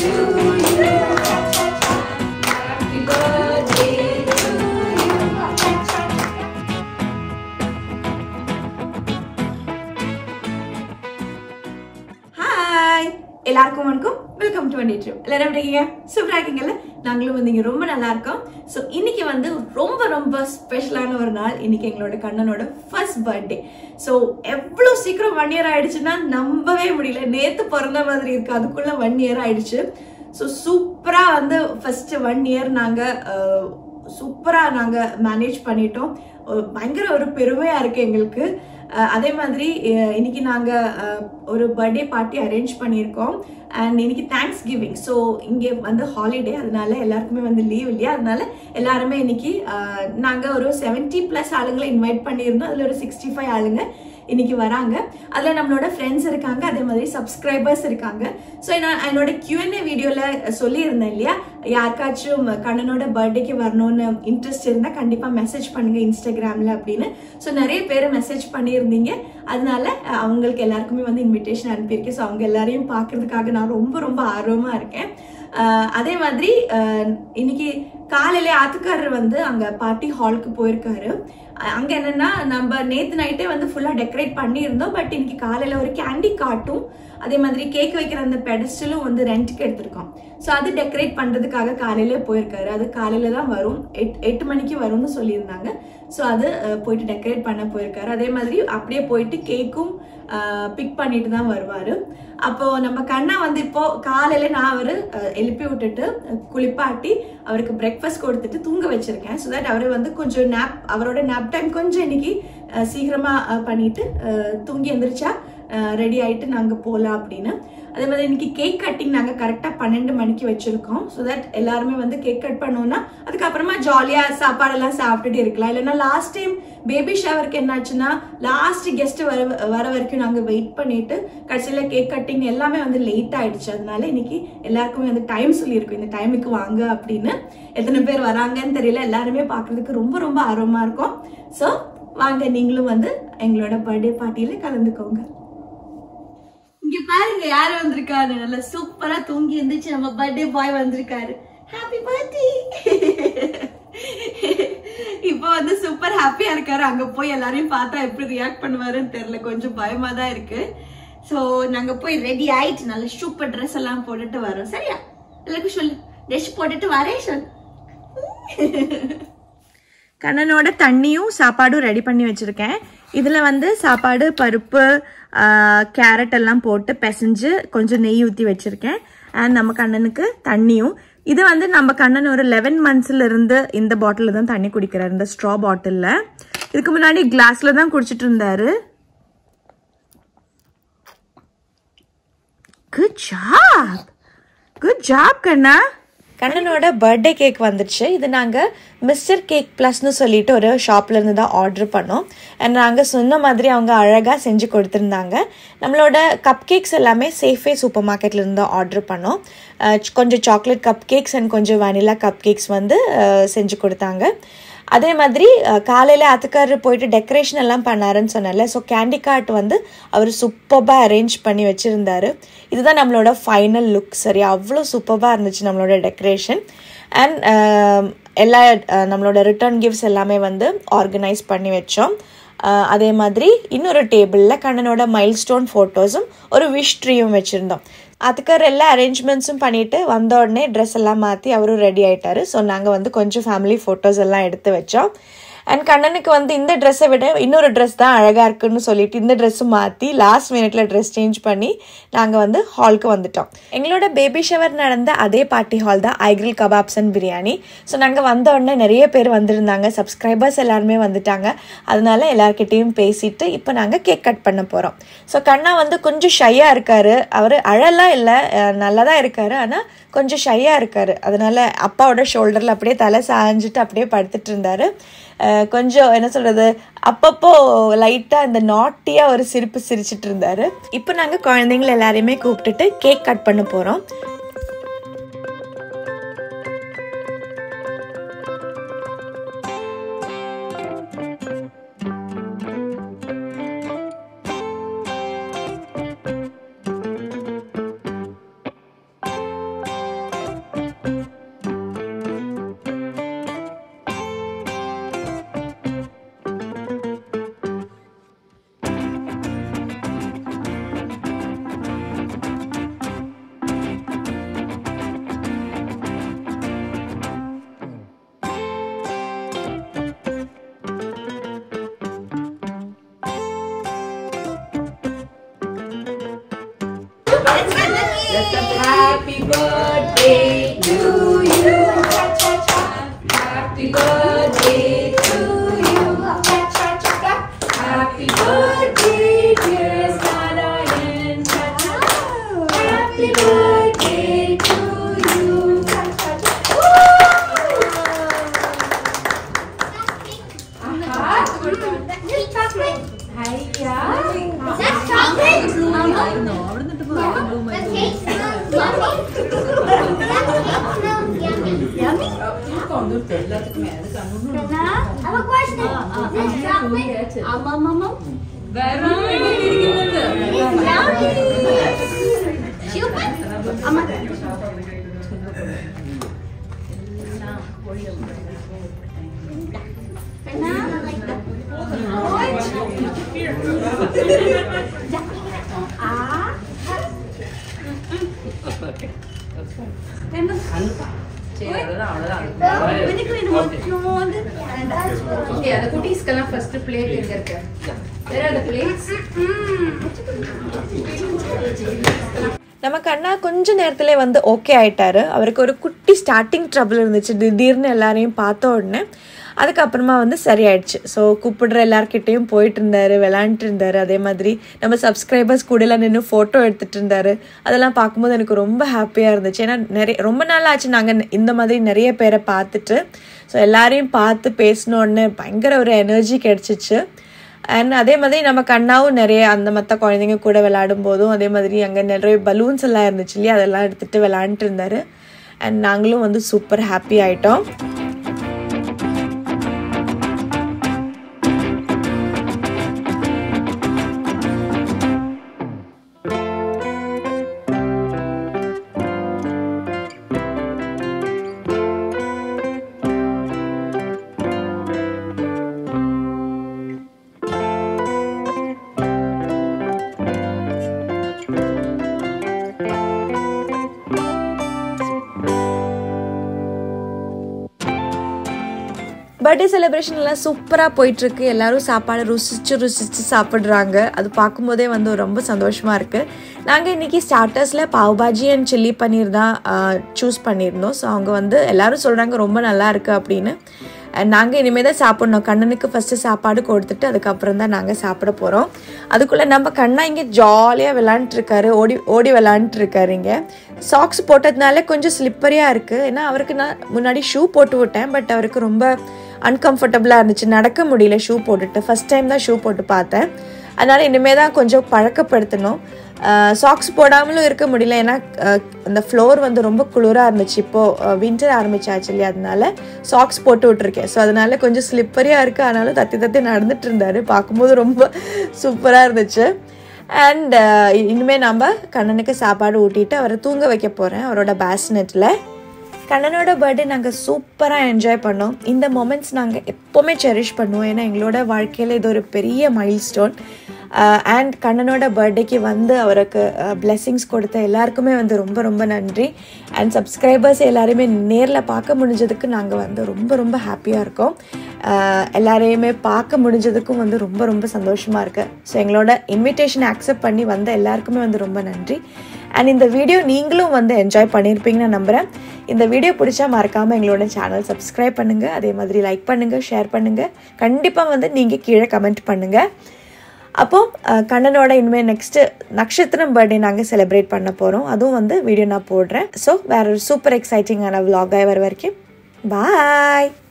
to you. Happy birthday to you. Hi எல்லாருக்கும் வணக்கம் welcome to வண்டி ட்ரிப் எல்லாரும் எப்படி இருக்கீங்க சூப்பராக இருக்கீங்கல்ல நாங்களும் வந்து இங்கே ரொம்ப நல்லா இருக்கோம் ஸோ இன்னைக்கு வந்து ரொம்ப ரொம்ப ஸ்பெஷலான ஒரு நாள் இன்னைக்கு எங்களோட கண்ணனோட ஃபர்ஸ்ட் பர்த்டே ஸோ எவ்வளோ சீக்கிரம் ஒன் இயர் ஆயிடுச்சுன்னா நம்பவே முடியல நேற்று பிறந்த மாதிரி இருக்கு அதுக்குள்ள ஒன் இயர் ஆயிடுச்சு ஸோ சூப்பராக வந்து ஃபர்ஸ்ட் ஒன் இயர் நாங்கள் சூப்பராக நாங்கள் மேனேஜ் பண்ணிட்டோம் ஒரு பயங்கர ஒரு பெருமையாக இருக்குது எங்களுக்கு அஹ் அதே மாதிரி அஹ் இன்னைக்கு நாங்கள் ஒரு பர்த்டே பார்ட்டி அரேஞ்ச் பண்ணியிருக்கோம் அண்ட் இன்னைக்கு தேங்க்ஸ் கிவிங் ஸோ இங்கே வந்து ஹாலிடே அதனால எல்லாருக்குமே வந்து லீவ் இல்லையா அதனால எல்லாருமே இன்னைக்கு நாங்கள் ஒரு செவன்ட்டி ப்ளஸ் ஆளுங்களை இன்வைட் பண்ணியிருந்தோம் அதில் ஒரு சிக்ஸ்டி ஃபைவ் ஆளுங்க இன்னைக்கு வராங்க அதில் நம்மளோட ஃப்ரெண்ட்ஸ் இருக்காங்க அதே மாதிரி சப்ஸ்கிரைபர்ஸ் இருக்காங்க ஸோ நான் என்னோட கியூஎன்ஏ வீடியோவில் சொல்லியிருந்தேன் இல்லையா யாருக்காச்சும் கண்ணனோட பர்த்டேக்கு வரணும்னு இன்ட்ரெஸ்ட் இருந்தால் கண்டிப்பாக மெசேஜ் பண்ணுங்க இன்ஸ்டாகிராமில் அப்படின்னு ஸோ நிறைய பேர் மெசேஜ் பண்ணியிருந்தீங்க அதனால அஹ், அவங்களுக்கு எல்லாருக்குமே வந்து இன்விடேஷன் அனுப்பியிருக்கேன் ஸோ அவங்க எல்லாரையும் பார்க்கறதுக்காக நான் ரொம்ப ரொம்ப ஆர்வமாக இருக்கேன் அஹ், அதே மாதிரி அஹ், இன்னைக்கு காலையில ஆத்துக்காரர் வந்து அங்கே பார்ட்டி ஹாலுக்கு போயிருக்காரு அஹ் அங்க என்னன்னா நம்ம நேத்து நைட்டே வந்து ஃபுல்லா டெக்கரேட் பண்ணியிருந்தோம் பட் இன்னைக்கு காலையில ஒரு கேண்டி காட்டும் அதே மாதிரி கேக் வைக்கிற அந்த பெடஸ்டலும் வந்து ரெண்ட்டுக்கு எடுத்திருக்கோம் ஸோ அது டெக்கரேட் பண்றதுக்காக காலையில போயிருக்காரு அது காலையில தான் வரும் எட் எட்டு மணிக்கு வரும்னு சொல்லியிருந்தாங்க ஸோ அது அஹ், போயிட்டு டெக்கரேட் பண்ண போயிருக்காரு அதே மாதிரி அப்படியே போயிட்டு கேக்கும் பிக் பண்ணிட்டு தான் வருவாரு அப்போ நம்ம கண்ணா வந்து இப்போ காலையில நான் அவரு அஹ், எழுப்பி விட்டுட்டு அஹ், குளிப்பாட்டி அவருக்கு பிரேக்ஃபாஸ்ட் கொடுத்துட்டு தூங்க வச்சிருக்கேன் ஸோ தட் அவர் வந்து கொஞ்சம் நேப் அவரோட நேப் டைம் கொஞ்சம் இன்னைக்கு அஹ், சீக்கிரமா அஹ், பண்ணிட்டு அஹ், தூங்கி எந்திரிச்சா ரெடி ஆயிட்டு நாங்க போகலாம் அப்படின்னு அதே மாதிரி இன்னைக்கு கேக் கட்டிங் நாங்க கரெக்டா பன்னெண்டு மணிக்கு வச்சிருக்கோம் ஸோ தட் எல்லாருமே வந்து கேக் கட் பண்ணோம்னா அதுக்கப்புறமா ஜாலியா சாப்பாடெல்லாம் சாப்பிட்டுட்டு இருக்கலாம் இல்லைன்னா லாஸ்ட் டைம் பேபி ஷவருக்கு என்னாச்சுன்னா லாஸ்ட் கெஸ்ட் வர வர வரைக்கும் நாங்க வெயிட் பண்ணிட்டு கடைசியில கேக் கட்டிங் எல்லாமே வந்து லேட் ஆயிடுச்சு அதனால இன்னைக்கு எல்லாருக்குமே வந்து டைம் சொல்லியிருக்கோம் இந்த டைமுக்கு வாங்க அப்படின்னு எத்தனை பேர் வராங்கன்னு தெரியல எல்லாருமே பார்க்கிறதுக்கு ரொம்ப ரொம்ப ஆர்வமா இருக்கும் ஸோ வாங்க நீங்களும் வந்து எங்களோட பர்த்டே பார்ட்டியில கலந்துக்கோங்க இங்க பாருங்க யாரு வந்திருக்காரு நல்லா சூப்பரா தூங்கி இருந்துச்சு நம்ம பர்த்டே பாய் வந்திருக்காரு ஹாப்பி பர்த்டே இப்போ வந்து சூப்பர் ஹாப்பியா இருக்காரு அங்க போய் எல்லாரையும் பார்த்தா எப்படி ரியாக்ட் பண்ணுவாருன்னு தெரியல கொஞ்சம் பயமா தான் இருக்கு சோ நாங்க போய் ரெடி ஆயிட்டு நல்ல சூப்பர் ட்ரெஸ் எல்லாம் போட்டுட்டு வரோம் சரியா எல்லாருக்கும் சொல்லு ட்ரெஸ் போட்டுட்டு வரேன் சொல்லு கண்ணனோட தண்ணியும் சாப்பாடும் ரெடி பண்ணி வச்சுருக்கேன் இதில் வந்து சாப்பாடு பருப்பு கேரட் எல்லாம் போட்டு பிசைஞ்சு கொஞ்சம் நெய் ஊற்றி வச்சுருக்கேன் அண்ட் நம்ம கண்ணனுக்கு தண்ணியும் இது வந்து நம்ம கண்ணன் ஒரு லெவன் மந்த்ஸ்ல இருந்து இந்த பாட்டிலில் தான் தண்ணி குடிக்கிறார் இந்த ஸ்ட்ரா பாட்டிலில் இதுக்கு முன்னாடி கிளாஸில் தான் குடிச்சிட்டு இருந்தாரு good job good job Kanna கண்ணனோட பர்த்டே கேக் வந்துடுச்சு இது நாங்கள் மிஸ்டர் கேக் ப்ளஸ்னு சொல்லிட்டு ஒரு ஷாப்ல இருந்து தான் ஆர்டர் பண்ணோம் அண்ட் நாங்கள் சொன்ன மாதிரி அவங்க அழகாக செஞ்சு கொடுத்துருந்தாங்க நம்மளோட கப் கேக்ஸ் எல்லாமே சேஃபே சூப்பர் மார்க்கெட்ல இருந்து தான் ஆர்டர் பண்ணோம் அஹ் கொஞ்சம் சாக்லேட் கப் கேக்ஸ் அண்ட் கொஞ்சம் வனிலா கப் கேக்ஸ் வந்து அஹ் செஞ்சு கொடுத்தாங்க அதே மாதிரி காலையில் ஆத்துக்காரர் போயிட்டு டெக்கரேஷன் எல்லாம் பண்ணாருன்னு சொன்னார்ல ஸோ கேண்டி கார்ட் வந்து அவர் சூப்பராக அரேஞ்ச் பண்ணி வச்சுருந்தாரு இதுதான் நம்மளோட ஃபைனல் லுக் சரி அவ்வளோ சூப்பராக இருந்துச்சு நம்மளோட டெக்கரேஷன் அண்ட் எல்லா அஹ், நம்மளோட ரிட்டர்ன் கிஃப்ட்ஸ் எல்லாமே வந்து ஆர்கனைஸ் பண்ணி வச்சோம் அஹ், அதே மாதிரி இன்னொரு டேபிளில் கண்ணனோட மைல்ஸ்டோன் ஃபோட்டோஸும் ஒரு விஷ் ட்ரீயும் வச்சுருந்தோம் அதுக்கு எல்லா அரேஞ்ச்மெண்ட்ஸும் பண்ணிட்டு வந்த உடனே ட்ரெஸ் எல்லாம் மாற்றி அவரும் ரெடி ஆயிட்டாரு ஸோ நாங்கள் வந்து கொஞ்சம் ஃபேமிலி ஃபோட்டோஸ் எல்லாம் எடுத்து வச்சோம் அண்ட் கண்ணனுக்கு வந்து இந்த ட்ரெஸ்ஸை விட இன்னொரு ட்ரெஸ் தான் அழகாக இருக்குன்னு சொல்லிட்டு இந்த ட்ரெஸ்ஸும் மாற்றி லாஸ்ட் மினிட்ல ட்ரெஸ் சேஞ்ச் பண்ணி நாங்கள் வந்து ஹாலுக்கு வந்துட்டோம் எங்களோட பேபி ஷவர் நடந்த அதே பார்ட்டி ஹால் தான் ஐக்ரில் கபாப்ஸ் அண்ட் பிரியாணி ஸோ நாங்கள் வந்த உடனே நிறைய பேர் வந்திருந்தாங்க சப்ஸ்கிரைபர்ஸ் எல்லாருமே வந்துட்டாங்க அதனால எல்லார்கிட்டயும் பேசிட்டு இப்போ நாங்கள் கேக் கட் பண்ண போகிறோம் ஸோ கண்ணா வந்து கொஞ்சம் ஷையாக இருக்காரு அவர் அழலாம் இல்லை நல்லா தான் இருக்காரு ஆனால் கொஞ்சம் ஷையாக இருக்காரு அதனால அப்பாவோட ஷோல்டரில் அப்படியே தலை சாஞ்சிட்டு அப்படியே படுத்துட்டு இருந்தாரு அஹ் கொஞ்சம் என்ன சொல்றது அப்பப்போ லைட்டா இந்த நாட்டியா ஒரு சிரிப்பு சிரிச்சிட்டு இருந்தாரு இப்போ நாங்க குழந்தைங்கள எல்லாரையுமே கூப்பிட்டுட்டு கேக் கட் பண்ண போறோம் Happy birthday to you. Happy birthday to you. Happy birthday, dear Narayan. Happy birthday to you. Okay அந்த குட்டீஸ்க்கெல்லாம் ஃபர்ஸ்ட் பிளேட் எங்க இருக்கு வேற அந்த பிளேட்ஸ் நம்ம கண்ணா கொஞ்ச நேரத்திலே வந்து ஓகே ஆயிட்டாரு அவருக்கு ஒரு குட்டி ஸ்டார்டிங் ட்ரபிள் இருந்துச்சு திடீர்னு எல்லாரையும் பார்த்த உடனே அதுக்கப்புறமா வந்து சரியாயிடுச்சு ஸோ கூப்பிடுற எல்லார்கிட்டேயும் போயிட்டு இருந்தாரு விளாண்டுட்டு இருந்தாரு அதே மாதிரி நம்ம சப்ஸ்கிரைபர்ஸ் கூட எல்லாம் நின்று ஃபோட்டோ எடுத்துட்டு இருந்தாரு அதெல்லாம் பார்க்கும்போது எனக்கு ரொம்ப ஹாப்பியாக இருந்துச்சு ஏன்னா நிறைய ரொம்ப நாள் ஆச்சு நாங்கள் இந்த மாதிரி நிறைய பேரை பார்த்துட்டு ஸோ எல்லாரையும் பார்த்து பேசின உடனே பயங்கர ஒரு எனர்ஜி கிடச்சிச்சு அண்ட் அதே மாதிரி நம்ம கண்ணாவும் நிறைய அந்த மற்ற குழந்தைங்க கூட விளையாடும் போதும் அதே மாதிரி அங்கே நிறைய பலூன்ஸ் எல்லாம் இருந்துச்சு இல்லையா அதெல்லாம் எடுத்துகிட்டு விளையாண்டுட்டு இருந்தாரு அண்ட் நாங்களும் வந்து சூப்பர் ஹாப்பி ஆயிட்டோம் பர்த்டே செலிப்ரேஷன்லாம் சூப்பராக போயிட்டுருக்கு எல்லாரும் சாப்பாடு ருசிச்சு ருசிச்சு சாப்பிட்றாங்க அது பார்க்கும்போதே வந்து ரொம்ப சந்தோஷமாக இருக்குது நாங்கள் இன்றைக்கி ஸ்டார்டர்ஸில் பாவ் பாஜி அண்ட் சில்லி பன்னீர் தான் சூஸ் பண்ணியிருந்தோம் ஸோ அவங்க வந்து எல்லாரும் சொல்கிறாங்க ரொம்ப நல்லா இருக்குது அப்படின்னு நாங்கள் இனிமேல் தான் சாப்பிட்ணும் கண்ணனுக்கு ஃபஸ்ட்டு சாப்பாடு கொடுத்துட்டு அதுக்கப்புறம் தான் நாங்கள் சாப்பிட போகிறோம் அதுக்குள்ளே நம்ம கண்ணா இங்கே ஜாலியாக விளாண்டுருக்காரு ஓடி ஓடி விளாண்டுருக்காரு இங்கே சாக்ஸ் போட்டதுனால கொஞ்சம் ஸ்லிப்பரியாக இருக்குது ஏன்னா அவருக்கு நான் முன்னாடி ஷூ போட்டு விட்டேன் பட் அவருக்கு ரொம்ப அன்கம்ஃபர்டபுளாக இருந்துச்சு நடக்க முடியல ஷூ போட்டுட்டு ஃபஸ்ட் டைம் தான் ஷூ போட்டு பார்த்தேன் அதனால் இனிமேல் தான் கொஞ்சம் பழக்கப்படுத்தணும் சாக்ஸ் போடாமலும் இருக்க முடியல ஏன்னா அஹ், அந்த ஃப்ளோர் வந்து ரொம்ப குளிராக இருந்துச்சு இப்போது வின்டர் ஆரம்பிச்சாச்சு இல்லையா அதனால சாக்ஸ் போட்டு விட்டுருக்கேன் ஸோ அதனால கொஞ்சம் ஸ்லிப்பரியாக இருக்குது ஆனாலும் தத்தி தத்தி நடந்துட்டு இருந்தாரு பார்க்கும்போது ரொம்ப சூப்பராக இருந்துச்சு அண்ட் இனிமேல் நம்ம கண்ணனுக்கு சாப்பாடு ஊட்டிட்டு அவரை தூங்க வைக்க போகிறேன் அவரோட பேஸ்னெட்டில் கண்ணனோட பர்த்டே நாங்கள் சூப்பராக என்ஜாய் பண்ணோம் இந்த மொமெண்ட்ஸ் நாங்கள் எப்போவுமே செரிஷ் பண்ணுவோம் ஏன்னா எங்களோட வாழ்க்கையில் இது ஒரு பெரிய மைல் ஸ்டோன் அண்ட் கண்ணனோட பர்த்டேக்கு வந்து அவருக்கு பிளெஸ்ஸிங்ஸ் கொடுத்த எல்லாருக்குமே வந்து ரொம்ப ரொம்ப நன்றி அண்ட் சப்ஸ்கிரைபர்ஸ் எல்லாரையுமே நேரில் பார்க்க முடிஞ்சதுக்கு நாங்கள் வந்து ரொம்ப ரொம்ப ஹாப்பியாக இருக்கோம் அஹ், எல்லாரையுமே பார்க்க முடிஞ்சதுக்கும் வந்து ரொம்ப ரொம்ப சந்தோஷமாக இருக்குது ஸோ எங்களோட இன்விடேஷன் அக்செப்ட் பண்ணி வந்த எல்லாருக்குமே வந்து ரொம்ப நன்றி அண்ட் இந்த வீடியோ நீங்களும் வந்து என்ஜாய் பண்ணியிருப்பீங்கன்னு நான் நம்புகிறேன் இந்த வீடியோ பிடிச்சா மறக்காமல் எங்களோட சேனல் சப்ஸ்கிரைப் பண்ணுங்கள் அதே மாதிரி லைக் பண்ணுங்கள் ஷேர் பண்ணுங்கள் கண்டிப்பாக வந்து நீங்கள் கீழே கமெண்ட் பண்ணுங்கள் அப்போ அஹ், கண்ணனோட இனிமேல் நெக்ஸ்ட்டு நட்சத்திரம் பர்த்டே நாங்கள் செலிப்ரேட் பண்ண போகிறோம் அதுவும் வந்து வீடியோ நான் போடுறேன் ஸோ வேற ஒரு சூப்பர் எக்ஸைட்டிங்கான vlog-ஆ வர வரைக்கும் பாய்